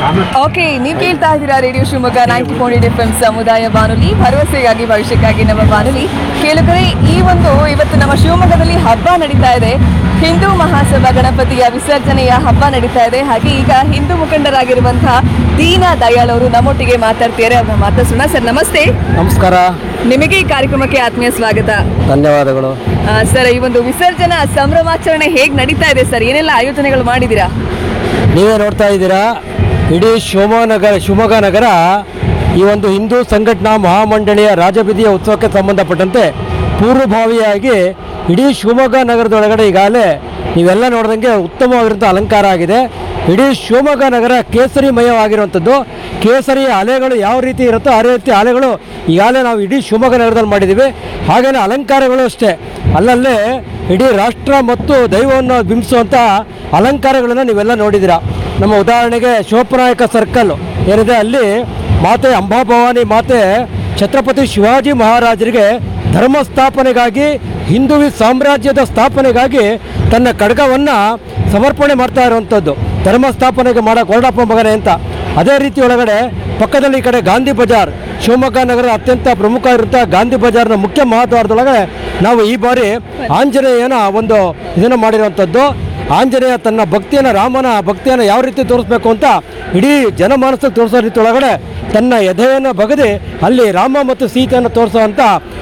okay ನೀವು ಕೇಳ್ತಾ ಇದ್ದೀರಾ radio Shivamogga ninety point F M ಸಮುದಾಯ ಬಾನುಲಿ ಭರವಸೆಗಾಗಿ ಭವಿಷ್ಯಕ್ಕಾಗಿ ನಮ್ಮ ಬಾನುಲಿ ಕೇಳಿದರೆ ಈ ಒಂದು ಇವತ್ತು ನಮ್ಮ ಶಿವಮೊಗ್ಗದಲ್ಲಿ ಹಬ್ಬ ನಡೀತಾ ಇದೆ ಹಿಂದೂ ಮಹಾಸಭಾ ಗಣಪತಿಯ ವಿಸರ್ಜನೆಯ ಹಬ್ಬ ನಡೀತಾ ಇದೆ ಹಾಗೆ ಈಗ ಹಿಂದೂ ಮುಖಂಡರಾಗಿರುವಂತಹ ದೀನ ದಯಾಳ್ ಅವರು ನಮ್ಮೊಟ್ಟಿಗೆ ಮಾತಾಡ್ತಿದ್ದಾರೆ ಅವ್ರನ್ನ ಮಾತಾಡ್ಸೋಣ ಸರ್ ನಮಸ್ತೆ ನಮಸ್ಕಾರ ನಿಮಗೆ ಈ ಕಾರ್ಯಕ್ರಮಕ್ಕೆ ಆತ್ಮೀಯ ಸ್ವಾಗತ ಧನ್ಯವಾದಗಳು ಆ, ಸರ್ ಈ ಒಂದು ವಿಸರ್ಜನಾ ಸಂಭ್ರಮಾಚರಣೆ ಹೇಗೆ ನಡೀತಾ ಇದೆ ಸರ್ ಏನೆಲ್ಲ ಆಯೋಜನೆಗಳು ಮಾಡಿದ್ದೀರಾ ನೀವೇ ನೋಡ್ತಾ ಇದ್ದೀರಾ ಇಡೀ ಶಿವಮೊಗ್ಗ ನಗರ ಶಿವಮೊಗ್ಗ ನಗರ ಈ ಒಂದು ಹಿಂದೂ ಸಂಘಟನಾ ಮಹಾಮಂಡಳಿಯ ರಾಜಬೀದಿಯ ಉತ್ಸವಕ್ಕೆ ಸಂಬಂಧಪಟ್ಟಂತೆ ಪೂರ್ವಭಾವಿಯಾಗಿ ಇಡೀ ಶಿವಮೊಗ್ಗ ನಗರದೊಳಗಡೆ ಈಗಾಗಲೇ ನೀವೆಲ್ಲ ನೋಡ್ದಂಗೆ ಉತ್ತಮವಾಗಿರುವಂಥ ಅಲಂಕಾರ ಆಗಿದೆ ಇಡೀ ಶಿವಮೊಗ್ಗ ನಗರ ಕೇಸರಿಮಯವಾಗಿರುವಂಥದ್ದು ಕೇಸರಿಯ ಅಲೆಗಳು ಯಾವ ರೀತಿ ಇರುತ್ತೋ ಆ ರೀತಿ ಅಲೆಗಳು ಈಗಾಗಲೇ ನಾವು ಇಡೀ ಶಿವಮೊಗ್ಗ ನಗರದಲ್ಲಿ ಮಾಡಿದ್ದೀವಿ ಹಾಗೆಯೇ ಅಲಂಕಾರಗಳು ಅಷ್ಟೇ ಅಲ್ಲಲ್ಲೇ ಇಡೀ ರಾಷ್ಟ್ರ ಮತ್ತು ದೈವವನ್ನು ಬಿಂಬಿಸುವಂಥ ಅಲಂಕಾರಗಳನ್ನು ನೀವೆಲ್ಲ ನೋಡಿದ್ದೀರಾ ನಮ್ಮ ಉದಾಹರಣೆಗೆ ಶಿವಪನಾಯಕ ಸರ್ಕಲ್ ಏನಿದೆ ಅಲ್ಲಿ ಮಾತೆ ಅಂಬಾಭವಾನಿ ಮಾತೆ ಛತ್ರಪತಿ ಶಿವಾಜಿ ಮಹಾರಾಜರಿಗೆ ಧರ್ಮ ಸ್ಥಾಪನೆಗಾಗಿ ಹಿಂದುವಿ ಸಾಮ್ರಾಜ್ಯದ ಸ್ಥಾಪನೆಗಾಗಿ ತನ್ನ ಖಡ್ಗವನ್ನು ಸಮರ್ಪಣೆ ಮಾಡ್ತಾ ಇರುವಂಥದ್ದು ಧರ್ಮ ಸ್ಥಾಪನೆಗೆ ಮಾಡಕ್ಕೆ ಹೊರಡಪ್ಪ ಮಗನೇ ಅಂತ ಅದೇ ರೀತಿ ಒಳಗಡೆ ಪಕ್ಕದಲ್ಲಿ ಈ ಕಡೆ ಗಾಂಧಿ ಬಜಾರ್ ಶಿವಮೊಗ್ಗ ನಗರ ಅತ್ಯಂತ ಪ್ರಮುಖ ಇರುವಂಥ ಗಾಂಧಿ ಬಜಾರ್ನ ಮುಖ್ಯ ಮಹತ್ವಾರದೊಳಗಡೆ ನಾವು ಈ ಬಾರಿ ಆಂಜನೇಯನ ಒಂದು ಇದನ್ನು ಮಾಡಿರುವಂಥದ್ದು ಆಂಜನೇಯ ತನ್ನ ಭಕ್ತಿಯನ್ನು ರಾಮನ ಭಕ್ತಿಯನ್ನು ಯಾವ ರೀತಿ ತೋರಿಸ್ಬೇಕು ಅಂತ ಇಡೀ ಜನಮಾನಸಕ್ಕೆ ತೋರಿಸೋ ರೀತಿ ಒಳಗಡೆ ತನ್ನ ಎದೆಯನ್ನು ಬಗದೆ ಅಲ್ಲಿ ರಾಮ ಮತ್ತು ಸೀತೆಯನ್ನು ತೋರಿಸುವಂಥ